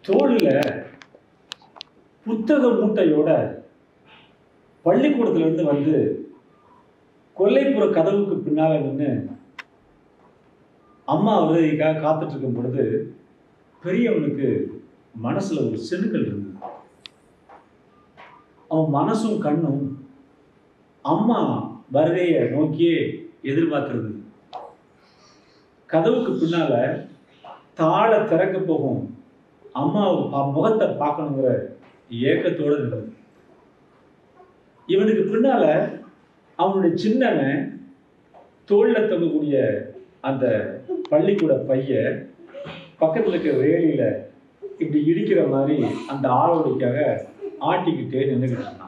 தோளில் புத்தக மூட்டையோட பள்ளிக்கூடத்துல இருந்து வந்து கொல்லைப்புற கதவுக்கு பின்னால நின்று அம்மா வருகைக்காக காத்துட்டு இருக்கும் பொழுது பெரியவனுக்கு மனசுல ஒரு செருக்கல் இருந்தது அவன் மனசும் கண்ணும் அம்மா வருகையை நோக்கியே எதிர்பார்க்கிறது கதவுக்கு பின்னால தாழ திறக்க போகும் அம்மாவை பா- முகத்தை பார்க்கணுங்கிற ஏக்கத்தோடு இருந்தது இவனுக்கு பின்னால அவனுடைய சின்னவன் தோல்ல தொங்கக்கூடிய அந்த பள்ளிக்கூட பைய பக்கத்துல இருக்க வேலியில இப்படி இடிக்கிற மாதிரி அந்த ஆளோடிக்காக ஆட்டிக்கிட்டே நின்றுக்கிட்டு இருந்தான்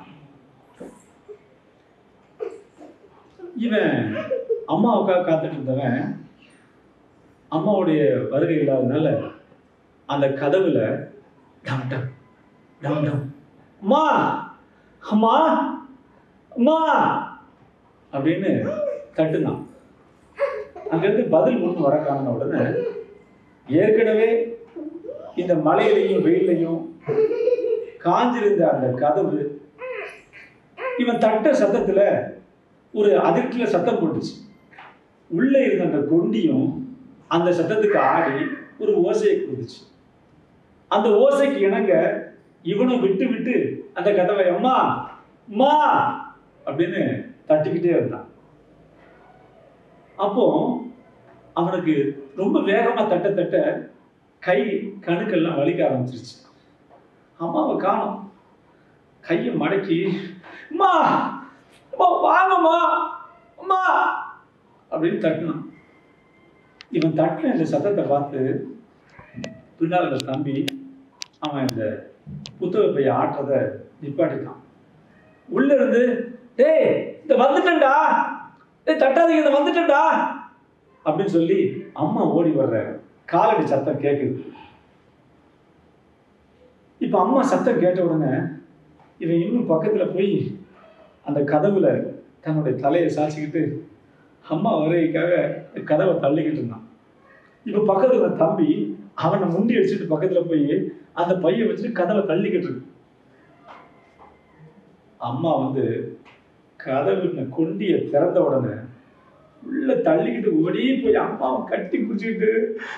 இவன் அம்மாவுக்காக காத்துட்டு இருந்தவன் அம்மாவுடைய வருகை இல்லாதனால அந்த கதவுல டம் டம் டம் டம் அம்மா அம்மா அம்மா அப்படின்னு தட்டுனான் அங்கிருந்து பதில் ஒன்று வர காரண உடனே ஏற்கனவே இந்த மழையிலையும் வெயிலையும் காஞ்சிருந்த அந்த கதவு இவன் தட்ட சத்தத்துல ஒரு அதிர்ச்சியில சத்தம் போட்டுச்சு உள்ள இருந்த அந்த கொண்டியும் அந்த சத்தத்துக்கு ஆடி ஒரு ஓசையை கொடுத்துச்சு அந்த ஓசைக்கு இணங்க இவனும் விட்டு விட்டு அந்த கதவை அம்மா அம்மா அப்படின்னு தட்டிக்கிட்டே இருந்தான் அப்போ அவனுக்கு ரொம்ப வேகமா தட்ட தட்ட கை கணுக்கெல்லாம் வலிக்க ஆரம்பிச்சிருச்சு அம்மாவை காணோம் கையை மடக்கி அம்மா அம்மா வாங்கம்மா அம்மா அப்படின்னு தட்டினான் இவன் தட்டின இந்த சத்தத்தை பார்த்து பின்னால் இருந்த தம்பி அவன் இந்த புத்தக பைய ஆட்டுறத நிப்பாட்டிட்டான் உள்ள இருந்து டேய் இந்த வந்துட்டேன்டா டேய் தட்டாதீங்க இந்த வந்துட்டேன்டா அப்படின்னு சொல்லி அம்மா ஓடி வர்ற காலடி சத்தம் கேட்குது இப்ப அம்மா சத்தம் கேட்ட உடனே இவன் இன்னும் பக்கத்துல போய் அந்த கதவுல தன்னுடைய தலையை சாய்ச்சிக்கிட்டு அம்மா வருகைக்காக கதவை தள்ளிக்கிட்டு இருந்தான் இப்ப பக்கத்துல இருந்த தம்பி அவனை முண்டி அடிச்சுட்டு பக்கத்துல போய் அந்த பைய வச்சுட்டு கதவை தள்ளிக்கிட்டு இருக்கு அம்மா வந்து கதவு கொண்டிய திறந்த உடனே உள்ள தள்ளிக்கிட்டு ஓடி போய் அம்மாவை கட்டி பிடிச்சிக்கிட்டு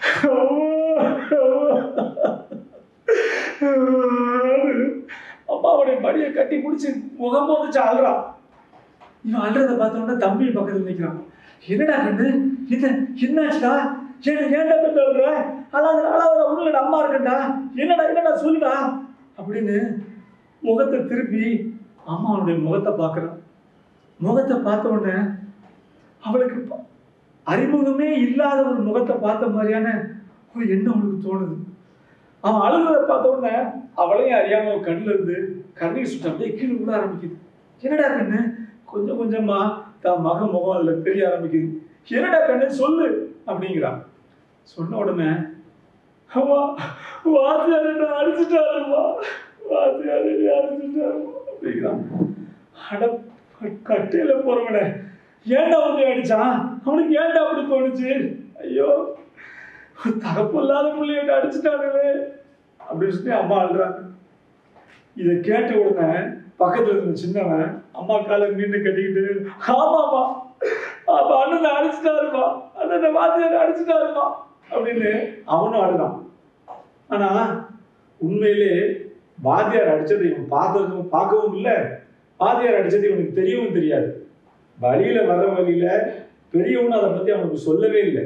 அம்மாவுடைய மடியை கட்டி பிடிச்சி முகம் போந்துச்சு அழுறான் இவன் அழுறத பார்த்த உடனே தம்பி பக்கத்துல நிக்கிறான் என்னடா கண்ணு இது என்னாச்சுடா ஏன் ஏன்டா கண்டு அழுற அழாத அழாத உள்ள அம்மா இருக்கண்டா என்னடா என்னடா சொல்லுடா அப்படின்னு முகத்தை திருப்பி அம்மாவுடைய முகத்தை பார்க்கறான் முகத்தை பார்த்த உடனே அவளுக்கு ப- அறிமுகமே இல்லாத ஒரு முகத்தை பார்த்த மாதிரியான ஒரு எண்ணம் அவளுக்கு தோணுது அவன் அழுகிறத பார்த்த உடனே அவளையும் அறியாம அவ கண்ணுல இருந்து கண்ணீர் சுட்டு அப்படியே கீழே விட ஆரம்பிக்குது என்னடா கண்ணு கொஞ்சம் கொஞ்சமா தான் மக முகம் அதுல தெரிய ஆரம்பிக்குது என்னடா கண்ணு சொல்லு அப்படிங்கிறான் சொன்ன உடனே அம்மா வாத்தியார் என்ன அடிச்சுட்டாருமா வாத்தியார் என்ன அடிச்சுட்டாருமா அப்படிங்கிறான் அட கட்டையில போறவனே ஏன்டா உன்னை அடிச்சான் அவனுக்கு ஏன்டா அப்படி தோணுச்சு ஐயோ தகப்பு இல்லாத பிள்ளைய அடிச்சுட்டாங்களே அப்படின்னு சொல்லி அம்மா அழுறாங்க இதை கேட்ட உடனே பக்கத்துல இருந்த சின்னவன் அம்மா காலை மீண்டு கட்டிக்கிட்டு ஆமாமா அப்ப அண்ணனை அடிச்சுட்டாருமா அண்ணனை வாத்தியார் அடிச்சுட்டாருமா அப்படின்னு அவனும் அழுறான் ஆனா உண்மையிலே வாத்தியார் அடிச்சதை இவன் பார்த்ததும் பார்க்கவும் இல்லை வாத்தியார் அடிச்சது இவனுக்கு தெரியவும் தெரியாது வழியில வர வழியில பெரியவனும் அதை பத்தி அவனுக்கு சொல்லவே இல்லை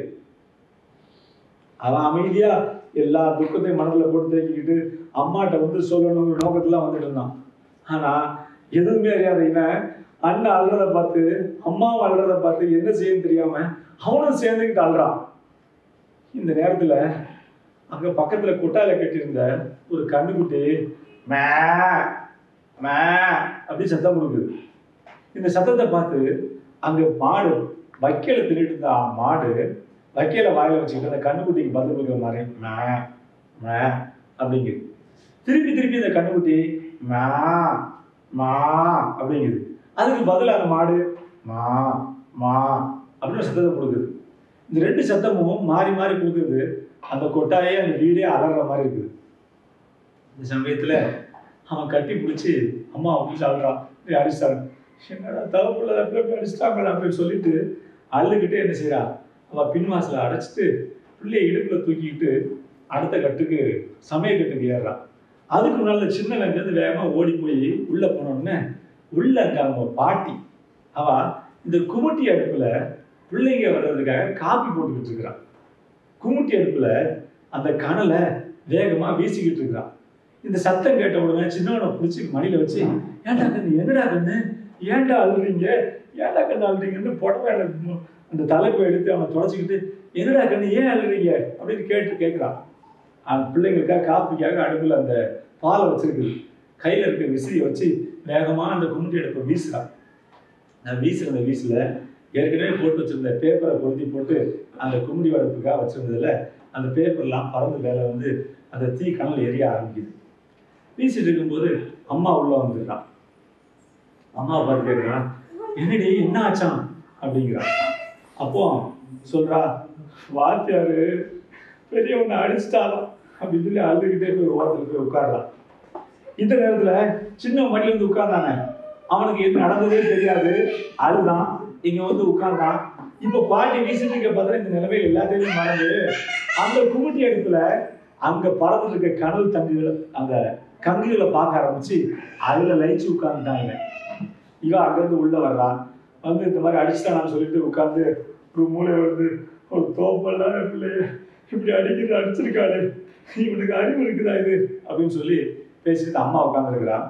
அவன் அமைதியா எல்லா துக்கத்தையும் மனதுல போட்டு தேக்கிக்கிட்டு அம்மாட்ட வந்து சொல்லணுங்கிற நோக்கத்துல வந்துட்டு இருந்தான் ஆனா எதுவுமே அறியாத இவன் அண்ணன் அழுறத பார்த்து அம்மாவும் அழுறத பார்த்து என்ன செய்யன்னு தெரியாம அவனும் சேர்ந்துக்கிட்டு அழுறான் இந்த நேரத்துல அங்க பக்கத்துல கொட்டால கட்டியிருந்த ஒரு கண்ணுக்குட்டி மே மே அப்படி சத்தம் கொடுக்குது இந்த சத்தத்தை பார்த்து அங்க மாடு வைக்கல திருட்டு இருந்த ஆ- மாடு வைக்கல வாயில வச்சுக்கிட்டு அந்த கண்ணுக்குட்டிக்கு பதில் கொடுக்குற மாதிரி மே மே அப்படிங்குது திருப்பி திருப்பி இந்த கண்ணுக்குட்டி மா மா அப்படிங்குது அதுக்கு பதில் அந்த மாடு மா மா அப்படின்னு சத்தத்தை கொடுக்குது இந்த ரெண்டு சத்தமும் மாறி மாறி கொடுக்குது அந்த கொட்டாயே அந்த வீடே அலற மாதிரி இருக்குது இந்த சமயத்துல அவன் கட்டி பிடிச்சி அம்மா அப்படின்னு அழுறான் இப்படி அடிச்சிட்டாங்க என்னடா தவப்புள்ள எப்படி அடிச்சிட்டாங்களா அப்படின்னு சொல்லிட்டு அழுதுகிட்டே என்ன செய்றா அவ பின்வாசல அடைச்சிட்டு பிள்ளைய இடுப்புல தூக்கிக்கிட்டு அடுத்த கட்டுக்கு சமய கட்டுக்கு ஏறுறான் அதுக்கு முன்னால இந்த சின்ன வெங்கிறது வேகமா ஓடி போய் உள்ள போனோடனே உள்ள அங்க அவங்க பாட்டி அவ இந்த குமுட்டி அடுப்புல பிள்ளைங்க வர்றதுக்காக காப்பி போட்டுக்கிட்டு இருக்கிறான் குமுட்டி அடுப்புல அந்த கனலை வேகமா வீசிக்கிட்டு இருக்கிறான் இந்த சத்தம் கேட்ட உடனே சின்னவனை பிடிச்சி மடியில வச்சு ஏன்டா கண்ணு என்னடா கண்ணு ஏன்டா அழுறீங்க ஏன்டா கண்ணு அழுறீங்கன்னு புடவை அந்த தலைப்பை எடுத்து அவனை தொடச்சிக்கிட்டு என்னடா கண்ணு ஏன் அழுறீங்க அப்படின்னு கேட்டு கேட்குறான் அந்த பிள்ளைங்களுக்காக காப்பிக்காக அடுப்புல அந்த பாலை வச்சிருக்குது கையில இருக்க விசிறியை வச்சு வேகமா அந்த குமுட்டி அடுப்பை வீசுறான் நான் வீசுற அந்த வீசுல ஏற்கனவே போட்டு வச்சிருந்த பேப்பரை பொருத்தி போட்டு அந்த குமுடி அடுப்புக்காக வச்சிருந்ததுல அந்த பேப்பர்லாம் பறந்து வேலை வந்து அந்த தீ கனல் எரிய ஆரம்பிக்குது வீசிட்டு இருக்கும்போது அம்மா உள்ள வந்துடுறான் அம்மா பார்த்து கேட்குறான் என்னடி என்ன ஆச்சான் அப்படிங்கிறான் அப்போ சொல்றா வாத்தியாரு பெரியவனை அடிச்சிட்டாலாம் அப்படின்னு சொல்லி அழுதுகிட்டே போய் ஓரத்தில் போய் உட்கார்றான் இந்த நேரத்துல சின்ன மடியில வந்து உட்கார்ந்தானே அவனுக்கு எது நடந்ததே தெரியாது அழுதான் இங்க வந்து உட்கார்ந்தான் இப்ப பாட்டி வீசிட்டு இருக்க பார்த்தா இந்த நிலைமையில எல்லாத்தையுமே மறந்து அந்த குமிட்டி அடுப்புல அங்க பறந்துட்டு இருக்க கனல் தண்ணிகளை அந்த கங்குகளை பார்க்க ஆரம்பிச்சு அதுல லயிச்சு உட்கார்ந்துட்டாங்க இவன் அங்கிருந்து உள்ள வர்றான் வந்து இந்த மாதிரி அடிச்சுட்டானான்னு சொல்லிட்டு உட்கார்ந்து ஒரு மூளை வந்து ஒரு தோப்பெல்லாம் பிள்ளைய இப்படி அடிக்கிறது அடிச்சிருக்காளே இவனுக்கு அறிவு இருக்குதா இது அப்படின்னு சொல்லி பேசிட்டு அம்மா உட்காந்துருக்கிறான்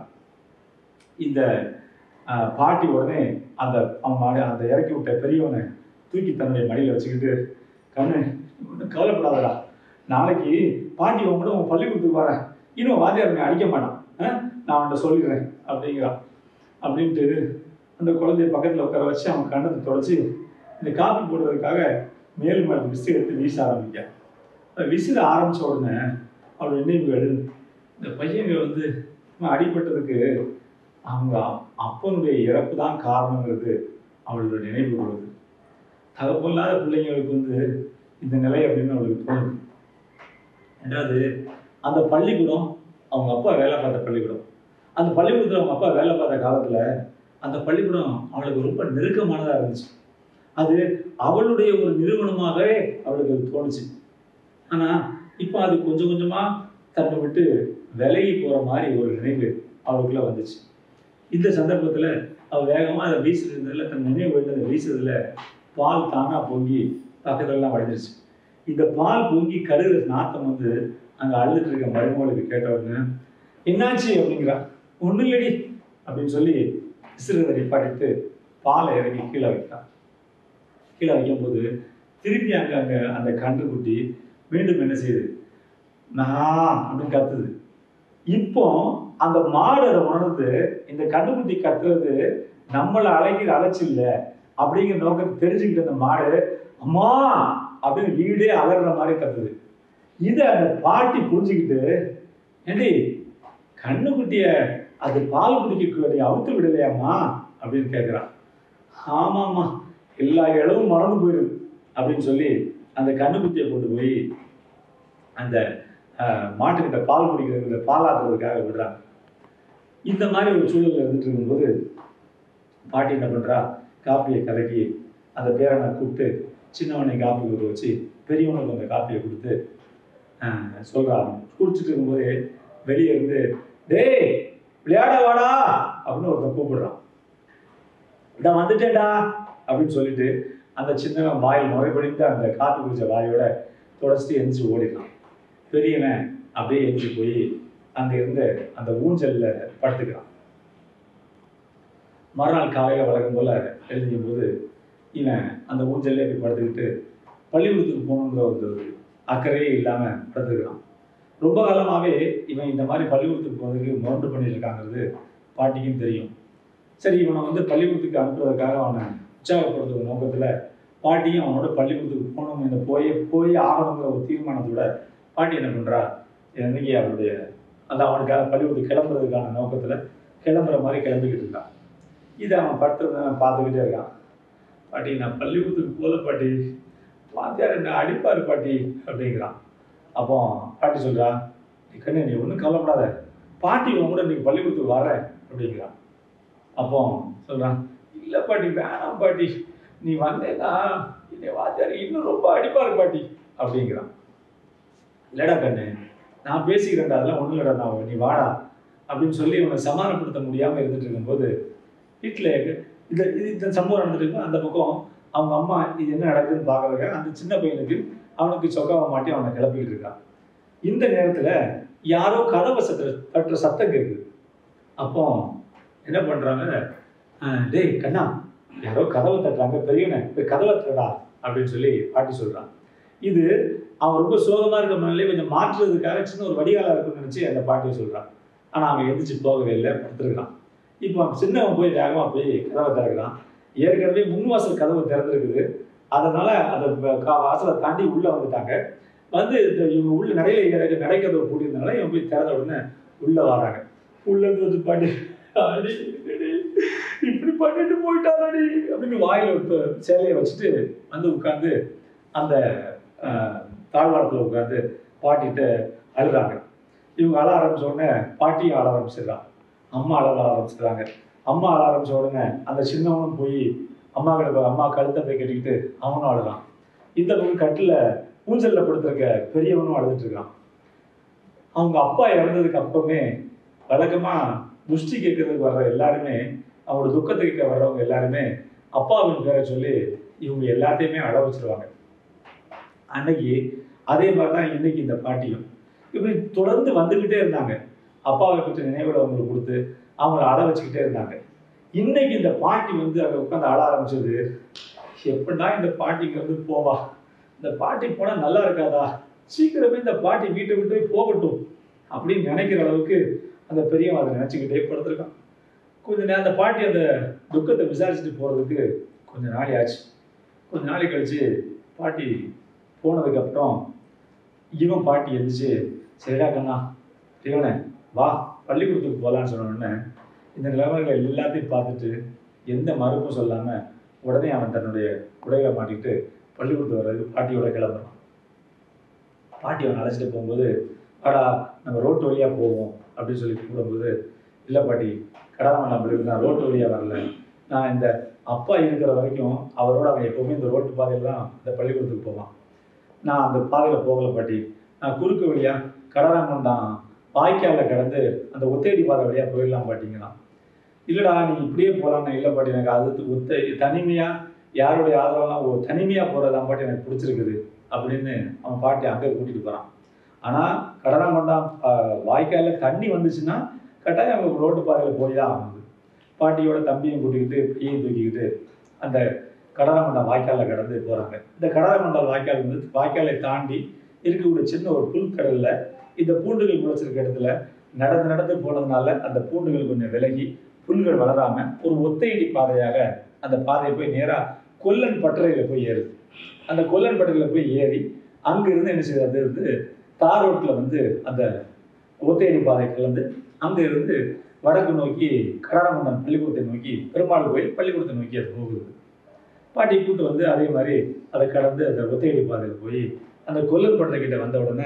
இந்த ஆஹ், பாட்டி உடனே அந்த அவன் மாடி- அந்த இறக்கி விட்ட பெரியவனை தூக்கி தன்னுடைய மடியில வச்சுக்கிட்டு கண்ணு ஒன்றும் கவலைப்படாதடா நாளைக்கு பாட்டி உன் கூட உன் பள்ளிக்கூடத்துக்கு வரேன் இன்னும் வாத்தியார் என்னை அடிக்க மாட்டான் ஆ? நான் அவன்கிட்ட சொல்லிடுறேன் அப்படிங்கிறான் அப்படின்ட்டு அந்த குழந்தைய பக்கத்தில் உட்கார வச்சு அவன் கண்ணத்தை தொடச்சி இந்த காப்பி போடுறதுக்காக மேல் மேலே விசிறி எடுத்து வீச ஆரம்பிக்க அந்த விசிற ஆரம்பிச்ச உடனே அவளோட நினைவுகள் இந்த பையங்க வந்து இவன் அடிபட்டதுக்கு அவங்க அப்- அப்பனுடைய இறப்பு தான் காரணங்கிறது அவளோட நினைவு வருது தகப்பல்லாத பிள்ளைங்களுக்கு வந்து இந்த நிலை அப்படின்னு அவளுக்கு தோணுது ரெண்டாவது அந்த பள்ளிக்கூடம் அவங்க அப்பா வேலை பார்த்த பள்ளிக்கூடம் அந்த பள்ளிக்கூடத்தில் அவங்க அப்பா வேலை பார்த்த காலத்துல அந்த பள்ளிக்கூடம் அவளுக்கு ரொம்ப நெருக்கமானதா இருந்துச்சு அது அவளுடைய ஒரு நிறுவனமாகவே அவளுக்கு அது தோணுச்சு ஆனா இப்போ அது கொஞ்சம் கொஞ்சமா தன்னை விட்டு விலகி போற மாதிரி ஒரு நினைவு அவளுக்குள்ள வந்துச்சு இந்த சந்தர்ப்பத்துல அவ வேகமா அதை வீசுறது இருந்ததுல தன் நினைவு வந்து அதை வீசுறதுல பால் தானா பொங்கி பக்கத்துல எல்லாம் வடிஞ்சிருச்சு இந்த பால் பொங்கி கருகிற நாத்தம் வந்து அங்க அழுதுட்டு இருக்க மருமகளுக்கு கேட்ட உடனே என்னாச்சு அப்படிங்கிறா ஒண்ணும் இல்லடி அப்படின்னு சொல்லி விசிறதை நிப்பாட்டிட்டு பாலை இறங்கி கீழே வைக்கிறான் கீழே வைக்கும்போது திருப்பி அங்க அங்க அந்த கன்றுக்குட்டி மீண்டும் என்ன செய்யுது நான் அப்படின்னு கத்துது இப்போ அந்த மாடு அதை உணர்ந்து இந்த கண்ணுக்குட்டி கத்துறது நம்மளை அழைக்கிற அழைச்சி இல்ல அப்படிங்கிற நோக்கத்தை தெரிஞ்சுக்கிட்ட அந்த மாடு அம்மா அப்படின்னு வீடே அலறுற மாதிரி கத்துது இதை அந்த பாட்டி புரிஞ்சுக்கிட்டு ஏண்டி கண்ணுக்குட்டிய அது பால் குடிக்க நீ அவுத்து விடலையாம்மா அப்படின்னு கேட்குறான் ஆமாம்மா எல்லா இளவும் மறந்து போயிடுது அப்படின்னு சொல்லி அந்த கண்ணுக்குட்டியை கொண்டு போய் அந்த ஆஹ், மாட்டுக்கிட்ட பால் குடிக்கிறதுக்கு பாலாத்துறதுக்காக விடுறாங்க இந்த மாதிரி ஒரு சூழல்ல இருந்துட்டு இருக்கும்போது பாட்டி என்ன பண்றா காப்பியை கலக்கி அந்த பேரனை கூப்பிட்டு சின்னவனை காப்பி கொடுக்க வச்சு பெரியவனுக்கு அந்த காப்பியை கொடுத்து ஆஹ், சொல்றா குடிச்சிட்டு இருக்கும்போது வெளியே இருந்து டேய் விளையாட வாடா அப்படின்னு ஒருத்தன் கூப்பிடுறான் இதான் வந்துட்டேன்டா அப்படின்னு சொல்லிட்டு அந்த சின்னவன் வாயில் நுரைபடிந்து அந்த காப்பி குடிச்ச வாயோட தொடச்சிட்டு எந்திரிச்சு ஓடிடலாம் பெரியவன் அப்படியே எந்திரிச்சு போய் அங்க இருந்த அந்த ஊஞ்சல்ல படுத்துக்கிறான் மறுநாள் காலையில வழக்கம் போல எழுதியும் போது இவன் அந்த ஊஞ்சல்லே போய் படுத்துக்கிட்டு பள்ளிக்கூடத்துக்கு போகணுங்கிற ஒரு அக்கறையே இல்லாம படுத்துக்கிறான் ரொம்ப காலமாவே இவன் இந்த மாதிரி பள்ளிக்கூடத்துக்கு போகிறதுக்கு முரண்டு பண்ணிட்டு இருக்காங்கிறது பாட்டிக்கும் தெரியும் சரி இவனை வந்து பள்ளிக்கூடத்துக்கு அனுப்புறதுக்காக அவனை உற்சாகப்படுத்துற நோக்கத்துல பாட்டியும் அவனோட பள்ளிக்கூடத்துக்கு போகணும் இந்த போய் போய் ஆகணுங்கிற ஒரு தீர்மானத்தோட பாட்டி என்ன பண்றா இன்னைக்கு அவளுடைய அந்த அவனுக்காக பள்ளிக்கூடத்துக்கு கிளம்புறதுக்கான நோக்கத்துல கிளம்புற மாதிரி கிளம்பிக்கிட்டு இருக்கான் இதை அவன் படுத்துறத அவன் பார்த்துக்கிட்டே இருக்கான் பாட்டி நான் பள்ளிக்கூடத்துக்கு போகல பாட்டி வாத்தியார் என்ன அடிப்பாரு பாட்டி அப்படிங்கிறான் அப்போ பாட்டி சொல்றா நீ கண்ணு நீ ஒன்றும் கவலைப்படாத பாட்டி உன் கூட இன்னைக்கு பள்ளிக்கூடத்துக்கு வரேன் அப்படிங்கிறான் அப்போ சொல்கிறான் இல்லை பாட்டி வேணாம் பாட்டி நீ வந்தேன்னா என்னை வாத்தியார் இன்னும் ரொம்ப அடிப்பாரு பாட்டி அப்படிங்கிறான் இல்லடா கண்ணு நான் பேசிக்கிறேன்டா அதெல்லாம் ஒன்றும் இல்லடா நான் நீ வாடா அப்படின்னு சொல்லி இவனை சமாதானப்படுத்த முடியாமல் இருந்துட்டு இருக்கும்போது வீட்டில் இது இது இந்த சம்பவம் நடந்துட்டு இருக்கும் அந்த பக்கம் அவங்க அம்மா இது என்ன நடக்குதுன்னு பார்க்கறதுக்காக அந்த சின்ன பையனுக்கு அவனுக்கு சொக்காவை மாட்டி அவனை கிளப்பிக்கிட்டு இருக்கான் இந்த நேரத்தில் யாரோ கதவை சத்த தட்டுற சத்தம் கேட்குது அப்போ என்ன பண்ணுறாங்க டேய் கண்ணா யாரோ கதவை தட்டுறாங்க பெரியவனே போய் கதவை தட்டடா அப்படின்னு சொல்லி பாட்டி சொல்கிறான் இது அவன் ரொம்ப சோகமாக இருக்க மனநிலை கொஞ்சம் மாற்றுறதுக்காக சின்ன ஒரு வடிகாலாக இருக்குன்னு நினச்சி அந்த பாட்டியை சொல்கிறான் ஆனால் அவன் எந்திரிச்சு போகவே இல்லை படுத்துருக்கான் இப்போ அவன் சின்னவன் போய் வேகமாக போய் கதவை திறக்கிறான் ஏற்கனவே முன்வாசல் கதவு திறந்துருக்குது அதனால அந்த வ- கா- வாசலை தாண்டி உள்ளே வந்துட்டாங்க வந்து இந்த இவங்க உள்ள நடையில இறங்க நடைக்கதவு கூட்டியிருந்தனால இவன் போய் திறந்த உடனே உள்ளே வராங்க உள்ள இருந்து வந்து பாட்டி அடி, அடி, இப்படி பண்ணிட்டு போயிட்டாடி அப்படின்னு வாயில ஒரு ப- சேலையை வச்சுட்டு வந்து உட்காந்து அந்த ஆஹ், தாழ்வாரத்தில் உட்காந்து பாட்டிகிட்ட அழுறாங்க இவங்க அழ ஆரம்பிச்ச உடனே பாட்டியும் அழ ஆரம்பிச்சிடுறான் அம்மா அழ ஆரம்பிச்சிடுறாங்க அம்மா அழ ஆரம்பிச்ச உடனே அந்த சின்னவனும் போய் அம்மா கிட்ட போய் அம்மா கழுத்தை போய் கட்டிக்கிட்டு அவனும் அழுறான் இந்த பக்கம் கட்டில் ஊஞ்சல்ல படுத்திருக்க பெரியவனும் அழுதுட்டு இருக்கான் அவங்க அப்பா இறந்ததுக்கு அப்புறமே வழக்கமா முஷ்டி கேட்கறதுக்கு வர்ற எல்லாருமே அவங்களோட துக்கத்தை கேட்க வர்றவங்க எல்லாருமே அப்பாவின் பேரை சொல்லி இவங்க எல்லாத்தையுமே அழ வச்சிருவாங்க அன்னைக்கு அதே மாதிரி தான் இன்னைக்கு இந்த பாட்டியும் இப்படி தொடர்ந்து வந்துக்கிட்டே இருந்தாங்க அப்பாவை பற்றி நினைவுகளை அவங்களுக்கு கொடுத்து அவங்கள அழ வச்சுக்கிட்டே இருந்தாங்க இன்னைக்கு இந்த பாட்டி வந்து அங்கே உட்காந்து அழ ஆரம்பிச்சது எப்படின்னா இந்த பாட்டிங்க வந்து போவா இந்த பாட்டி போனால் நல்லா இருக்காதா சீக்கிரமே இந்த பாட்டி வீட்டை விட்டு போய் போகட்டும் அப்படின்னு நினைக்கிற அளவுக்கு அந்த பெரியவன் அதை நினச்சிக்கிட்டே படுத்திருக்கான் கொஞ்ச நேரம் அந்த பாட்டி அந்த துக்கத்தை விசாரிச்சுட்டு போகிறதுக்கு கொஞ்ச நாள் ஆச்சு கொஞ்ச நாளைக்கு கழிச்சு பாட்டி போனதுக்கப்புறம் இவன் பாட்டி எழுந்துச்சு சரிடா கண்ணா இவனே வா பள்ளிக்கூடத்துக்கு போகலான்னு சொன்ன உடனே இந்த நிலைமைகள் எல்லாத்தையும் பார்த்துட்டு எந்த மறுப்பும் சொல்லாமல் உடனே அவன் தன்னுடைய உடைகளை மாட்டிக்கிட்டு பள்ளிக்கூடத்து வர்றதுக்கு பாட்டியோட கிளம்புறான் பாட்டி அவன் அழைச்சிட்டு போகும்போது வாடா நம்ம ரோட்டு வழியாக போவோம் அப்படின்னு சொல்லி கூப்பிடும்போது இல்லை பாட்டி கடாமன் அப்படி இருக்கு நான் ரோட்டு வழியாக வரல நான் இந்த அப்பா இருக்கிற வரைக்கும் அவரோட அவன் எப்போவுமே இந்த ரோட்டு பாதையில் தான் இந்த பள்ளிக்கூடத்துக்கு போவான் நான் அந்த பாதையில் போகல பாட்டி நான் குறுக்கு வழியாக கடராமன் தான் வாய்க்காலில் கடந்து அந்த ஒத்தேடி பாதை வழியாக போயிடலாம் பாட்டிங்களாம் இல்லைடா நீ இப்படியே போகலான்னு இல்லை பாட்டி எனக்கு அது ஒத்த தனிமையாக யாருடைய ஆதரவெல்லாம் ஒரு தனிமையாக போகிறதான் பாட்டி எனக்கு பிடிச்சிருக்குது அப்படின்னு அவன் பாட்டி அங்கே கூட்டிகிட்டு போகிறான் ஆனால் கடராமண்டாம் வாய்க்காலில் தண்ணி வந்துச்சுன்னா கட்டாயம் அவங்க ரோட்டு பாதையில் போய் தான் ஆகுது பாட்டியோட தம்பியும் கூட்டிக்கிட்டு பையன் தூக்கிக்கிட்டு அந்த கடலாமண்டா வாய்க்காலில் கடந்து போகிறாங்க இந்த கடலாமண்டா வாய்க்கால் வந்து வாய்க்காலை தாண்டி இருக்கக்கூடிய சின்ன ஒரு புல்கடல்ல இந்த பூண்டுகள் முளைச்சிருக்க இடத்துல நடந்து நடந்து போனதுனால அந்த பூண்டுகள் கொஞ்சம் விலகி புல்கள் வளராம ஒரு ஒத்தையடி பாதையாக அந்த பாதையை போய் நேராக கொல்லன் பட்டறையில் போய் ஏறுது அந்த கொல்லன் பட்டறையில் போய் ஏறி அங்கிருந்து என்ன செய்யுது அது வந்து தார் ரோட்டில் வந்து அந்த ஒத்தையடி பாதை கலந்து அங்கே இருந்து வடக்கு நோக்கி கடாரமந்தன் பள்ளிக்கூடத்தை நோக்கி பெருமாள் கோயில் பள்ளிக்கூடத்தை நோக்கி அது போகுது பாட்டி கூட்டு வந்து அதே மாதிரி அதை கடந்து அந்த ஒத்தையடி பாதையில் போய் அந்த கொல்லன் பட்டறை கிட்ட வந்த உடனே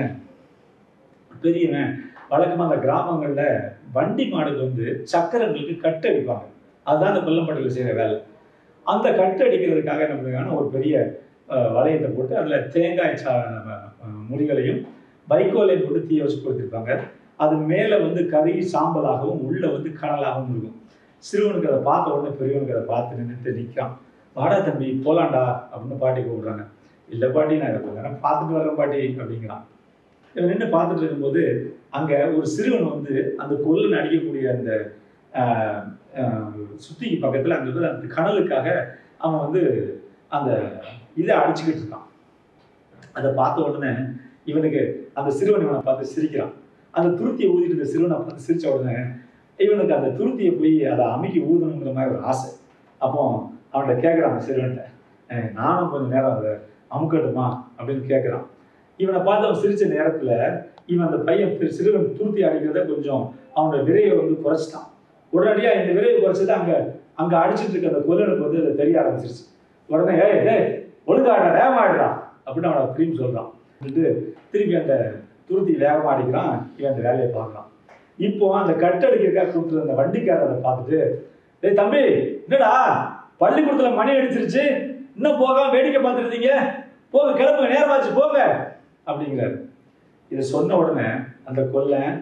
பெரியவன் வழக்கமாக அந்த கிராமங்களில் வண்டி மாடுக்கு வந்து சக்கரங்களுக்கு கட்டு அடிப்பாங்க அதுதான் அந்த கொல்லம்பட்டியில் செய்கிற வேலை அந்த கட்டு அடிக்கிறதுக்காக என்ன பண்ணுவாங்கன்னா ஒரு பெரிய அஹ், வளையத்தை போட்டு அதில் தேங்காய் சா அஹ், முடிகளையும் வைக்கோலையும் போட்டு தீய வச்சு கொடுத்துருப்பாங்க அது மேலே வந்து கருகி சாம்பலாகவும் உள்ளே வந்து கனலாகவும் இருக்கும் சிறுவனுக்கு அதை பார்த்த உடனே பெரியவனுக்கு அதை பார்த்து நின்றுட்டு நிற்கான் வாடா தம்பி போலாம்டா அப்படின்னு பாட்டி கூப்பிடுறாங்க இல்லை பாட்டி நான் இதை கொஞ்ச நேரம் பார்த்துட்டு வரேன் பாட்டி அப்படிங்கிறான் இவன் நின்று பார்த்துட்டு இருக்கும்போது அங்கே ஒரு சிறுவன் வந்து அந்த கொல்லன் அடிக்கக்கூடிய அந்த ஆஹ், ஆஹ், சுத்திக்கு பக்கத்தில் அங்கே வந்து அந்த கனலுக்காக அவன் வந்து அந்த இதை அடிச்சுக்கிட்டு இருக்கான் அதை பார்த்த உடனே இவனுக்கு அந்த சிறுவன் இவனை பார்த்து சிரிக்கிறான் அந்த துருத்தியை ஊதிட்டு இந்த சிறுவனை பார்த்து சிரிச்ச உடனே இவனுக்கு அந்த துருத்தியை போய் அதை அமுக்கி ஊதணுங்கிற மாதிரி ஒரு ஆசை அப்போ அவன்கிட்ட கேட்குறான் அந்த சிறுவன்கிட்ட "ஏய், நானும் கொஞ்சம் நேரம் அதை அமுக்கட்டுமா அப்படின்னு கேட்குறான் இவனை பார்த்து அவன் சிரிச்ச நேரத்தில் இவன் அந்த பையன் பெரு- சிறுவன் துருத்தி அடிக்கிறத கொஞ்சம் அவனோட விரைவை வந்து குறைச்சிட்டான் உடனடியாக இந்த விரைவை குறைச்சது அங்கே அங்கே அடிச்சிட்டு இருக்க அந்த கொல்லனுக்கு வந்து அது தெரிய ஆரம்பிச்சிருச்சு உடனே ஏய் டேய் ஒழுங்காடா வேகமாடுறா அப்படின்னு அவனை திரும்பி சொல்கிறான் சொல்லிட்டு திருப்பி அந்த துருத்தி வேகமாக அடிக்கிறான் இவன் அந்த வேலையை பார்க்குறான் இப்போ அந்த கட்டடிக்கிறக்காக கொடுத்துருந்த அந்த வண்டிக்காரர் அதை பார்த்துட்டு டேய் தம்பி என்னடா பள்ளிக்கூடத்துல மணி அடிச்சிருச்சு இன்னும் போகாம வேடிக்கை பார்த்துருந்தீங்க போங்க கிளம்புங்க நேரமாச்சு போங்க அப்படிங்கிறாரு இதை சொன்ன உடனே அந்த கொல்லன்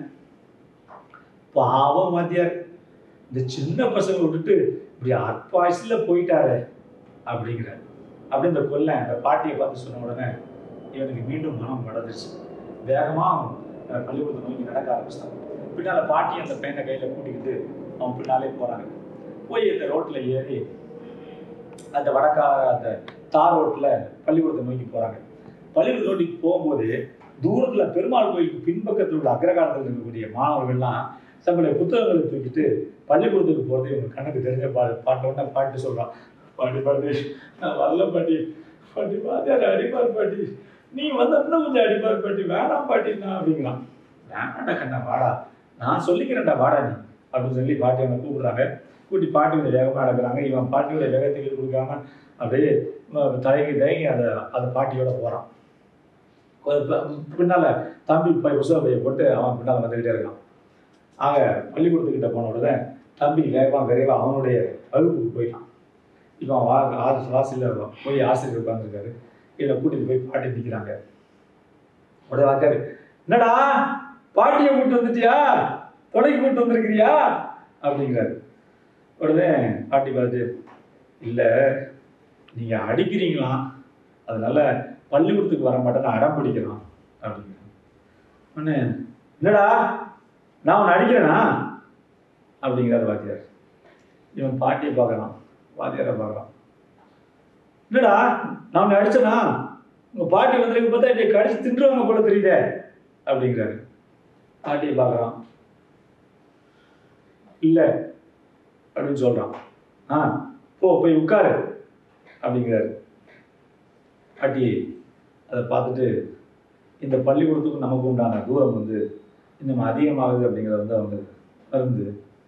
பாவம் வாத்தியார் இந்த சின்ன பசங்க விட்டுட்டு இப்படி அற்பாயசுல போயிட்டாரு அப்படிங்கிறார் அப்படி இந்த கொல்லன் அந்த பாட்டியை பார்த்து சொன்ன உடனே இவனுக்கு மீண்டும் மனம் வளர்ந்துச்சு வேகமா அஹ், பள்ளிக்கூடத்தை நோக்கி நடக்க ஆரம்பிச்சிட்டான் பின்னால பாட்டி அந்த பையனை கையில கூட்டிக்கிட்டு அவன் பின்னாலே போறாங்க போய் இந்த ரோட்ல ஏறி அந்த வடக்கா அந்த தார் ரோட்ல பள்ளிக்கூடத்தை நோக்கி போறாங்க பள்ளிக்கூடத்தை நோக்கி போகும்போது தூரத்துல பெருமாள் கோயிலுக்கு பின்பக்கத்தில் உள்ள அக்ரகாரத்தில் இருக்கக்கூடிய மாணவர்கள்லாம் தங்களுடைய புத்தகங்களை தூக்கிட்டு பள்ளிக்கூடத்துக்கு போறது இவங்க கண்ணுக்கு தெரிஞ்ச பா பாட்ட உடனே பாட்டு சொல்றான் பாட்டி பாட்டி நான் வரல பாட்டி பாட்டி பாத்தியார் அடிப்பார் பாட்டி நீ வந்து இன்னும் கொஞ்சம் அடிப்பார் பாட்டி வேணாம் பாட்டினா அப்படிங்கிறான் வேணாண்டா கண்ணா வாடா நான் சொல்லிக்கிறேன்டா வாடா நீ அப்படின்னு சொல்லி பாட்டி அவனை கூப்பிடுறாங்க கூட்டி பாட்டி கொஞ்சம் வேகமாக நடக்கிறாங்க இவன் பாட்டியோட வேகத்துக்கு கொடுக்காம அப்படியே ம- தயங்கி தயங்கி அந்த அந்த பாட்டியோட போகிறான் பின்னால தம்பி போய் புத்தக பையை போட்டு அவன் பின்னால் வந்துக்கிட்டே இருக்கான் ஆக பள்ளிக்கூடத்துக்கிட்ட போன உடனே தம்பி வேகமாக விரைவாக அவனுடைய வகுப்புக்கு போயிட்டான் இப்போ அவன் வா ஆ- வாசல்ல போய் ஆசிரியர் உட்காந்துருக்காரு இதில் கூட்டிட்டு போய் பாட்டி நிற்கிறாங்க உடனே வாக்காரு என்னடா பாட்டியை கூட்டு வந்துட்டியா தொடங்கி கூட்டு வந்திருக்கிறியா அப்படிங்கிறாரு உடனே பாட்டி பார்த்து இல்லை நீங்கள் அடிக்கிறீங்களாம் அதனால பள்ளிக்கூடத்துக்கு வர மாட்டேன்னு அடம் பிடிக்கிறான் அப்படிங்கிறான் உடனே என்னடா நான் உன்னை அடிக்கிறேனா அப்படிங்கிறார் வாத்தியார் இவன் பாட்டியை பார்க்கறான் வாத்தியாரை பார்க்கறான் என்னடா நான் உன்னை அடிச்சனா உங்க பாட்டி வந்திருக்கு பார்த்தா என்னை கடிச்சு தின்றுவாங்க போல தெரியுதே அப்படிங்கிறாரு பாட்டியை பார்க்கறான் இல்லை அப்படின்னு சொல்றான் ஆ போ போய் உட்காரு அப்படிங்கிறாரு பாட்டி அதை பார்த்துட்டு இந்த பள்ளிக்கூடத்துக்கும் நமக்கு உண்டான தூரம் வந்து இன்னும் அதிகமாகுது அப்படிங்கிறத வந்து அவங்க மருந்து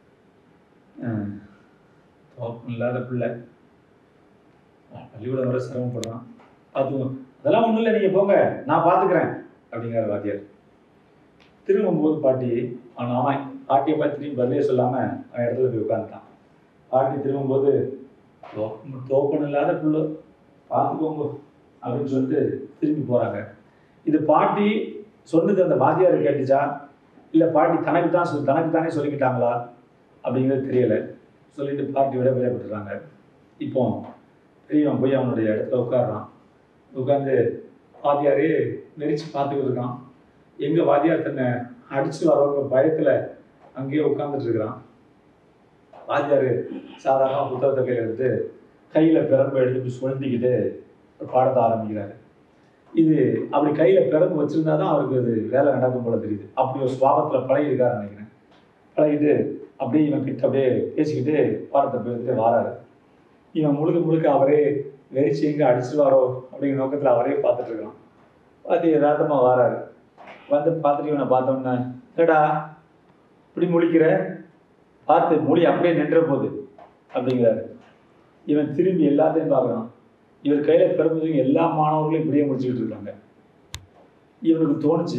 தோக்கம் இல்லாத பிள்ளை பள்ளிக்கூடம் வர சிரமப்படுறான் பார்த்துக்கோ அதெல்லாம் ஒன்றும் இல்லை நீங்கள் போங்க நான் பார்த்துக்கிறேன் அப்படிங்கிறார் வாத்தியார் திரும்பும்போது பாட்டி அவன் அவன் பாட்டியை பார்த்து திரும்பி பதிலே சொல்லாமல் அவன் இடத்துல போய் உட்காந்துட்டான் பாட்டி திரும்பும்போது தோக்கம் தோப்பம் இல்லாத பிள்ளை பார்த்துக்கோங்க அப்படின்னு சொல்லிட்டு திரும்பி போகிறாங்க இது பாட்டி சொன்னது அந்த வாத்தியார் கேட்டுச்சா இல்லை பாட்டி தனக்கு தான் சொல் தனக்கு தானே சொல்லிக்கிட்டாங்களா அப்படிங்கிறது தெரியலை சொல்லிட்டு பாட்டி விட விடப்பட்டுறாங்க இப்போ பெரியவன் போய் அவனுடைய இடத்துல உட்காடுறான் உட்காந்து வாத்தியாரே நெரிச்சு பார்த்துக்கிட்டு இருக்கான் எங்க வாத்தியார் தன்னை அடிச்சு வரவங்க பயத்துல அங்கேயே உட்கார்ந்துட்டு இருக்கிறான் வாத்தியார் சாதாரண புத்தகத்தை கையில் எடுத்து கையில பிரம்பு எடுத்து சுழண்டிக்கிட்டு ஒரு பாடத்தை ஆரம்பிக்கிறாரு இது அப்படி கையில பிரம்பு வச்சிருந்தா தான் அவருக்கு அது வேலை நடக்கும் போல தெரியுது அப்படி ஒரு சுவாபத்துல பழகிருக்காரு நினைக்கிறேன் பழகிட்டு அப்படியே இவன் கிட்ட அப்படியே பேசிக்கிட்டு பாடத்தை போயிட்டு வாராரு இவன் முழுக்க முழுக்க அவரே வெறிச்சு எங்க அடிச்சிருவாரோ அப்படிங்கிற நோக்கத்துல அவரே பார்த்துட்டு இருக்கான் பார்த்து யதார்த்தமா வாராரு வந்து பார்த்துட்டு இவனை பார்த்தோன்னே என்னடா இப்படி முழிக்கிற பார்த்து மொழி அப்படியே நின்ற போகுது அப்படிங்கிறாரு இவன் திரும்பி எல்லாத்தையும் பார்க்குறான் இவர் கையில பிறந்தது எல்லா மாணவர்களும் இப்படியே முடிச்சுக்கிட்டு இருக்காங்க இவனுக்கு தோணுச்சு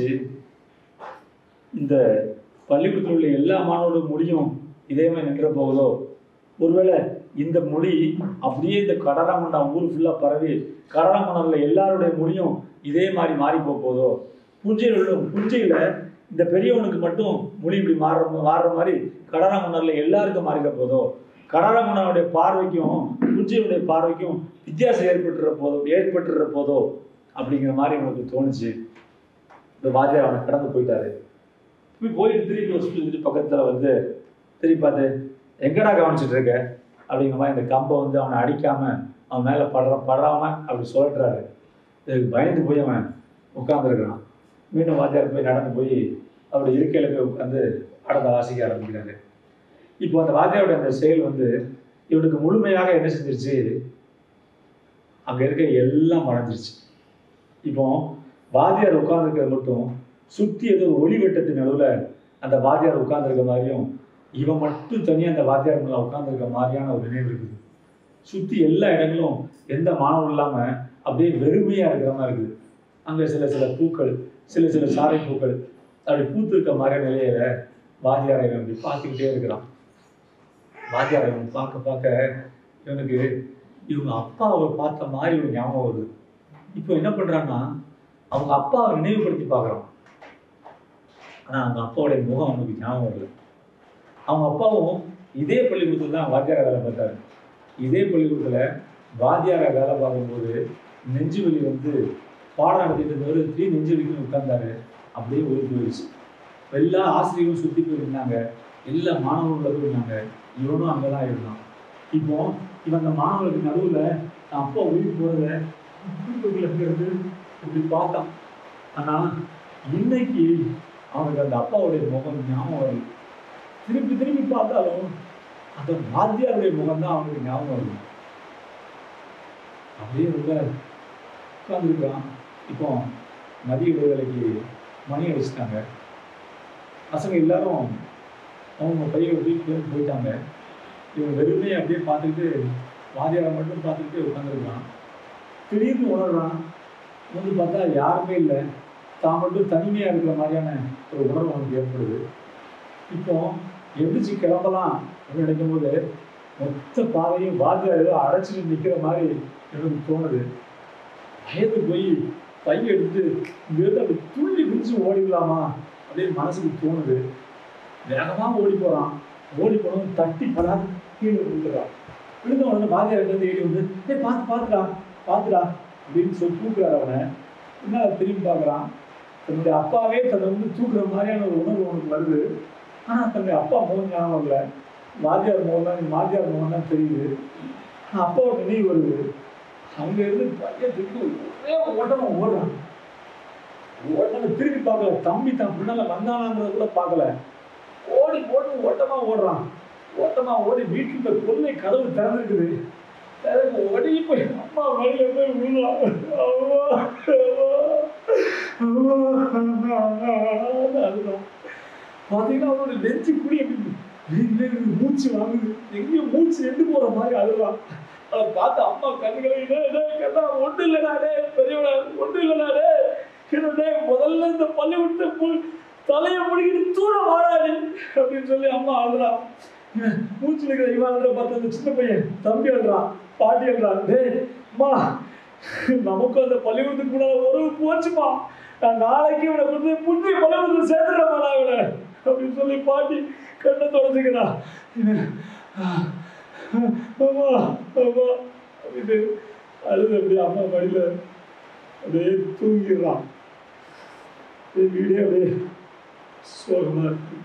இந்த பள்ளிக்கூடத்தில் உள்ள எல்லா மாணவர்களும் மொழியும் இதே மாதிரி நின்ற போகுதோ ஒருவேளை இந்த மொழி அப்படியே இந்த கடலாமண்டா ஊர் ஃபுல்லாக பரவி கடலாமண்டல எல்லாருடைய மொழியும் இதே மாதிரி மாறி போக போதோ புஞ்சையில் உள்ள புஞ்சையில் இந்த பெரியவனுக்கு மட்டும் மொழி இப்படி மாறுற மாறுற மாதிரி கடலாமண்டல எல்லாருக்கும் மாறிட போதோ கடலாமண்டனுடைய பார்வைக்கும் புஞ்சையுடைய பார்வைக்கும் வித்தியாசம் ஏற்பட்டுற போதோ ஏற்பட்டுற போதோ அப்படிங்கிற மாதிரி எனக்கு தோணுச்சு இந்த வாத்தியார் அவனை கடந்து போயிட்டாரு போய் போயிட்டு திருப்பி ஹாஸ்பிட்டல் பக்கத்தில் வந்து திருப்பி பார்த்து எங்கடா கவனிச்சிட்டு இருக்க அப்படிங்கிற மாதிரி இந்த கம்பை வந்து அவனை அடிக்காம அவன் மேலே படுற படாம அப்படி சொல்லிட்டுறாரு இதுக்கு பயந்து போய் அவன் உட்காந்துருக்கிறான் மீண்டும் வாத்தியார் போய் நடந்து போய் அவருடைய இருக்கையில போய் உட்காந்து பாடத்தை வாசிக்க ஆரம்பிக்கிறாரு இப்போ அந்த வாத்தியாருடைய அந்த செயல் வந்து இவனுக்கு முழுமையாக என்ன செஞ்சிருச்சு அங்க இருக்க எல்லாம் மறைஞ்சிருச்சு இப்போ வாத்தியார் உட்கார்ந்துருக்கிறது மட்டும் சுத்தி ஏதோ ஒளி வெட்டத்தின் நடுவுல அந்த வாத்தியார் உட்கார்ந்துருக்க மாதிரியும் இவன் மட்டும் தனியா அந்த வாத்தியார் மேல உட்கார்ந்துருக்க மாதிரியான ஒரு நினைவு இருக்குது சுத்தி எல்லா இடங்களும் எந்த மாணவரும் இல்லாம அப்படியே வெறுமையா இருக்கிற மாதிரி இருக்குது அங்க சில சில பூக்கள் சில சில சாரை பூக்கள் அப்படி பூத்திருக்க மாதிரி நிலையில வாத்தியாரை இவன் அப்படி பார்த்துக்கிட்டே இருக்கிறான் வாத்தியாரை இவன் பார்க்க பார்க்க இவனுக்கு இவங்க அப்பாவை பார்த்த மாதிரி ஒரு ஞாபகம் வருது இப்போ என்ன பண்றான்னா அவங்க அப்பாவை நினைவுபடுத்தி பார்க்குறான் ஆனா அவங்க அப்பாவுடைய முகம் அவனுக்கு ஞாபகம் வரல அவங்க அப்பாவும் இதே பள்ளிக்கூடத்துல தான் வாத்தியார வேலை பார்த்தாரு இதே பள்ளிக்கூடத்துல வாத்தியார வேலை பார்க்கும்போது நெஞ்சு வலி வந்து பாடம் நடத்திட்டு இருந்தவர் திடீர் நெஞ்சு வலிக்குன்னு உட்கார்ந்தாரு அப்படியே ஓடி போயிடுச்சு எல்லா ஆசிரியர்களும் சுத்தி போயிருந்தாங்க எல்லா மாணவர்களும் இருந்தாங்க இவனும் அங்கதான் இருந்தான் இப்போ இவன் அந்த மாணவர்களுக்கு நடுவுல தான் அப்பா உயிர் போறத வீட்டுக்குள்ள இருந்து இப்படி பார்த்தான் ஆனா இன்னைக்கு அவனுக்கு அந்த அப்பாவுடைய முகம் ஞாபகம் வருது திருப்பி திருப்பி பார்த்தாலும் அந்த வாத்தியாருடைய முகம் தான் அவனுக்கு ஞாபகம் வருது அப்படியே ரொம்ப உட்காந்துருக்கான் இப்போ மதிய இடைவேளைக்கு மணி அடிச்சிட்டாங்க பசங்க எல்லாரும் அவங்க பையன் வீட்டுல போயிட்டாங்க இவன் வெறுமே அப்படியே பார்த்துக்கிட்டு வாத்தியாரை மட்டும் பார்த்துக்கிட்டு உட்காந்துருக்கான் திடீர்னு உணர்றான் வந்து பார்த்தா யாருமே இல்லை தான் மட்டும் தனிமையாக இருக்கிற மாதிரியான ஒரு உணர்வு அவனுக்கு ஏற்படுது இப்போ எந்திரிச்சு கிளம்பலாம் அப்படின்னு நினைக்கும் போது மொத்த பாதையும் வாத்தியார் ஏதோ அடைச்சிட்டு நிற்கிற மாதிரி எனக்கு தோணுது பயந்து போய் பைய எடுத்து இங்கிருந்து அப்படி துள்ளி குதிச்சு ஓடிடலாமா அப்படின்னு மனசுக்கு தோணுது வேகமா ஓடி போறான் ஓடி போனவன் தட்டி படா கீழே விழுந்துறான் விழுந்த உடனே வாத்தியார் இருந்து ஏறி வந்து ஏய் பார்த்து பார்த்துடா பார்த்துடா அப்படின்னு சொல்லி தூக்குறாரு அவனை என்ன திரும்பி பார்க்குறான் தன்னுடைய அப்பாவே தன்னை வந்து தூக்குற மாதிரியான ஒரு உணர்வு அவனுக்கு வருது ஆனா தன்னுடைய அப்பா முகம் ஞாபகம் இல்லை வாத்தியார் முகம் தான் வாத்தியார் முகம் தான் தெரியுது ஆனா அப்பாவோட நினைவு வருது அங்க இருந்து பையன் திருப்பி ஒரே ஓட்டமா ஓடுறான் ஓட்டமா திருப்பி பார்க்கல தம்பி தான் பின்னால வந்தானாங்கிறத கூட பார்க்கல ஓடி ஓடி ஓட்டமா ஓடுறான் ஓட்டமா ஓடி வீட்டுல கொல்லை கதவு திறந்துருக்குது திறந்து ஓடி போய் அம்மா வழியில போய் விழுலாம் அம்மா, அம்மா, அம்மா, அம்மா, அழுதான். பாத்தீங்கன்னா அவனோட நெஞ்சு குடி அப்படி வீட்டுல இருந்து மூச்சு வாங்குது எங்கேயும் மூச்சு எண்டு போற மாதிரி அழுதான் அதை பார்த்து அம்மா கண்களை கண்ணா ஒண்ணு இல்லடா டே பெரியவடா ஒண்ணு இல்லடா டே என்னடே முதல்ல இந்த பள்ளிக்கூடத்தை பு- தலையை முடிக்கிட்டு தூரம் வாடாடி அப்படின்னு சொல்லி அம்மா அழுறா இவன் மூச்சு இருக்கிற இவன் அழுற பார்த்து அந்த சின்ன பையன் தம்பி அழுறான் பாட்டி அழுறான் டேய் அம்மா நமக்கு அந்த பள்ளிக்கூடத்துக்கு கூட உறவு போச்சுமா நான் நாளைக்கு இவனை கொண்டு போய் புண்ணிய பள்ளிக்கூடத்தில் சேர்த்துடுறேன் நான் இவனை அப்படின்னு சொல்லி பாட்டி கண்ணை தொடச்சுக்கிறா இவன் அம்மா அம்மா அப்படின்னு அழுது அப்படியே அம்மா மடியில அப்படியே தூங்கிடுறான் அப்படியே வீடே அப்படியே சோகமா இருக்கு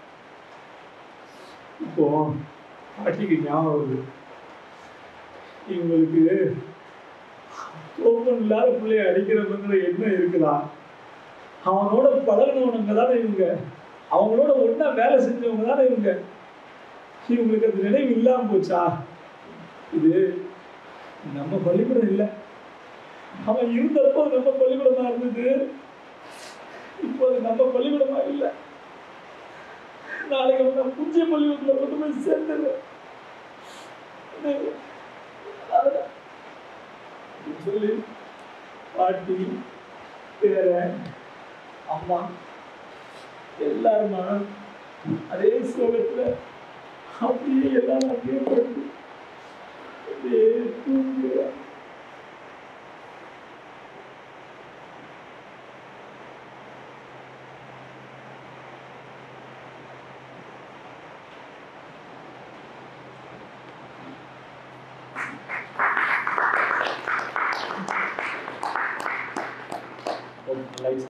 இப்போ பாட்டிக்கு ஞாபகம் வருது இவங்களுக்கு தோப்பம் இல்லாத பிள்ளைய அடிக்கிறவங்கிற எண்ணம் இருக்குதா அவனோட பழகினவனுங்க தானே இவங்க அவங்களோட ஒண்ணா வேலை செஞ்சவங்க தானே இவங்க இவங்களுக்கு அந்த நினைவு இல்லாம போச்சா இது நம்ம பள்ளிக்கூடம் இல்லை அவன் இருந்தப்போ நம்ம பள்ளிக்கூடமா இருந்தது இப்போ அது நம்ம பள்ளிக்கூடமா இல்லை நாளைக்கு அவன் நான் புதிய பள்ளிக்கூடத்துல கொண்டு போய் சேர்ந்துடுறேன் அதுதான். அப்படின்னு சொல்லி பாட்டி பேரன் அம்மா எல்லாருமா அதே சோகத்துல அப்படியே எல்லாரும் அப்படியே படுத்து அப்படியே தூங்குறாங்க லைட்ஸ்